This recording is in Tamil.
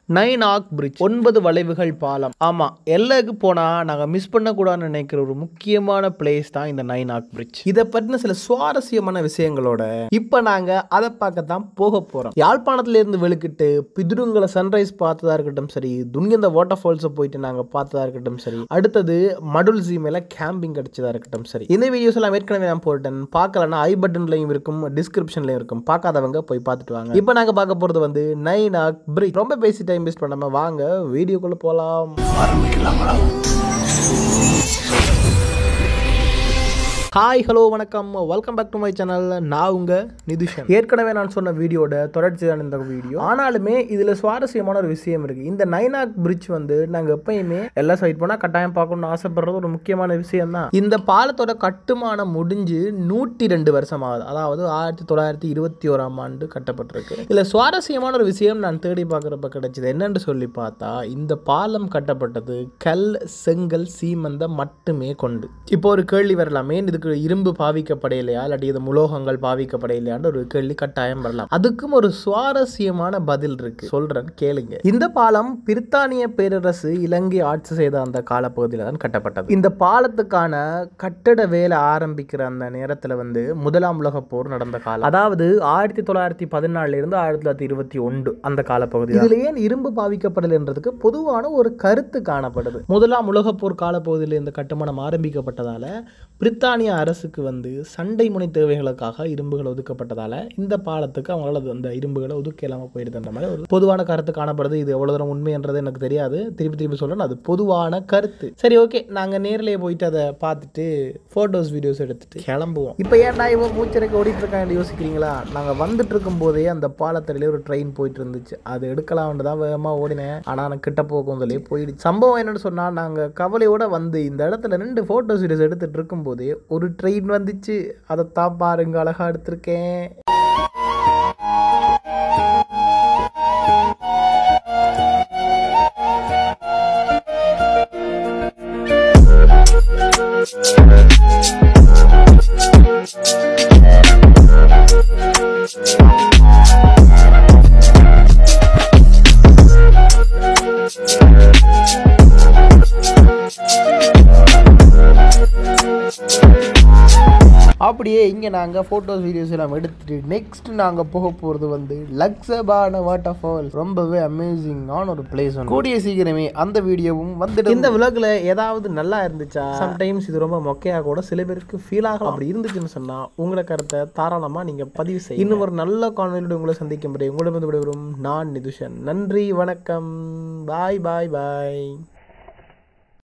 நைன் ஆக் பிரிட்ஜ் ஒன்பது வளைவுகள் பாலம் ஆமா எல்லைக்கு போனா நாங்க மிஸ் பண்ணக்கூடாதுன்னு நினைக்கிற ஒரு முக்கியமான பிளேஸ் தான் இந்த நைன் ஆக் பிரிட்ஜ் இதை பற்றின சில சுவாரஸ்யமான விஷயங்களோட இப்ப நாங்க அதை பார்க்க தான் போக போறோம் யாழ்ப்பாணத்துல இருந்து வெளுக்கிட்டு பிதுருங்களை சன்ரைஸ் பார்த்ததா இருக்கட்டும் சரி துன்யந்த வாட்டர் ஃபால்ஸை போயிட்டு நாங்க பார்த்ததா இருக்கட்டும் சரி அடுத்தது மடுல் ஜி மேல கேம்பிங் அடிச்சதா இருக்கட்டும் சரி இந்த வீடியோஸ் எல்லாம் ஏற்கனவே நான் போட்டேன் பார்க்கலன்னா ஐ பட்டன்லையும் இருக்கும் டிஸ்கிரிப்ஷன்லையும் இருக்கும் பார்க்காதவங்க போய் பார்த்துட்டு வாங்க இப்போ நாங்க பார்க்க போறது வந்து நைன் ஆக் பிரிட்ஜ் ரொம்ப பேசி டைம் வேஸ்ட் பண்ணாம வாங்க வீடியோக்குள்ள போலாம் ஹாய் ஹலோ வணக்கம் welcome back to my channel நான் உங்க நிதிஷன் ஏற்கனவே நான் சொன்ன வீடியோட தொடர்ச்சி தான் இந்த வீடியோ ஆனாலுமே இதில் சுவாரஸ்யமான ஒரு விஷயம் இருக்குது இந்த நைனாக் பிரிட்ஜ் வந்து நாங்கள் எப்பயுமே எல்லா சைட் போனால் கட்டாயம் பார்க்கணும்னு ஆசைப்படுறது ஒரு முக்கியமான விஷயம் தான் இந்த பாலத்தோட கட்டுமானம் முடிஞ்சு நூற்றி ரெண்டு வருஷம் ஆகுது அதாவது ஆயிரத்தி தொள்ளாயிரத்தி இருபத்தி ஓராம் ஆண்டு கட்டப்பட்டிருக்கு இதில் சுவாரஸ்யமான ஒரு விஷயம் நான் தேடி பார்க்குறப்ப கிடைச்சது என்னன்னு சொல்லி பார்த்தா இந்த பாலம் கட்டப்பட்டது கல் செங்கல் சீமந்தம் மட்டுமே கொண்டு இப்போ ஒரு கேள்வி வரலாமே இதுக்கு இரும்பு பாவிக்கப்படையிலையா இல்லாட்டி இது உலோகங்கள் பாவிக்கப்படையிலையான்னு ஒரு கேள்வி கட்டாயம் வரலாம் அதுக்கும் ஒரு சுவாரஸ்யமான பதில் இருக்கு சொல்றேன் கேளுங்க இந்த பாலம் பிரித்தானிய பேரரசு இலங்கை ஆட்சி செய்த அந்த காலப்பகுதியில் தான் கட்டப்பட்டது இந்த பாலத்துக்கான கட்டட வேலை ஆரம்பிக்கிற அந்த நேரத்தில் வந்து முதலாம் உலக போர் நடந்த காலம் அதாவது ஆயிரத்தி தொள்ளாயிரத்தி பதினாலுல இருந்து ஆயிரத்தி தொள்ளாயிரத்தி இருபத்தி ஒன்று அந்த காலப்பகுதி இதுல ஏன் இரும்பு பாவிக்கப்படலைன்றதுக்கு பொதுவான ஒரு கருத்து காணப்படுது முதலாம் உலகப் போர் காலப்பகுதியில் இந்த கட்டுமானம் ஆரம்பிக்கப்பட்டதால பிரித்தானிய அரசுக்கு வந்து சண்டை முனை தேவைகளுக்காக இரும்புகள் ஒதுக்கப்பட்டதால இந்த பாலத்துக்கு அவங்களால அது அந்த இரும்புகளை ஒதுக்க இல்லாமல் போயிடுதுன்ற மாதிரி ஒரு பொதுவான கருத்து காணப்படுது இது எவ்வளோ தூரம் உண்மைன்றது எனக்கு தெரியாது திருப்பி திருப்பி சொல்றேன் அது பொதுவான கருத்து சரி ஓகே நாங்கள் நேர்லயே போயிட்டு அதை பார்த்துட்டு ஃபோட்டோஸ் வீடியோஸ் எடுத்துட்டு கிளம்புவோம் இப்போ ஏன்டா இவன் மூச்சரைக்கு ஓடிட்டு இருக்கான்னு யோசிக்கிறீங்களா நாங்கள் வந்துட்டு இருக்கும் போதே அந்த பாலத்திலே ஒரு ட்ரெயின் போயிட்டு இருந்துச்சு அது எடுக்கலாம்னு தான் வேகமாக ஓடினேன் ஆனால் நான் கிட்ட போகும் சொல்லி போயிடுச்சு சம்பவம் என்னன்னு சொன்னால் நாங்கள் கவலையோட வந்து இந்த இடத்துல ரெண்டு ஃபோட்டோஸ் வீடியோஸ் எடுத்துட்டு இருக்கும்போதே ஒரு ட்ரெயின் வந்துச்சு அதைத்தான் பாருங்க அழகா எடுத்திருக்கேன் அப்படியே இங்கே நாங்கள் ஃபோட்டோஸ் வீடியோஸ் எல்லாம் எடுத்துட்டு நெக்ஸ்ட் நாங்கள் போக போகிறது வந்து லக்ஸபான வாட்டர் ஃபால் ரொம்பவே அமேசிங்கான ஒரு பிளேஸ் கூடிய சீக்கிரமே அந்த வீடியோவும் வந்துட்டு இந்த விலகில் ஏதாவது நல்லா இருந்துச்சா சம்டைம்ஸ் இது ரொம்ப மொக்கையாக கூட சில பேருக்கு ஃபீல் ஆகலாம் அப்படி இருந்துச்சுன்னு சொன்னால் உங்களை கருத்தை தாராளமாக நீங்கள் பதிவு செய்ய இன்னும் ஒரு நல்ல கான்வென்ட் உங்களை சந்திக்கும் முறை உங்களிடம் விடைபெறும் நான் நிதுஷன் நன்றி வணக்கம் பாய் பாய் பாய்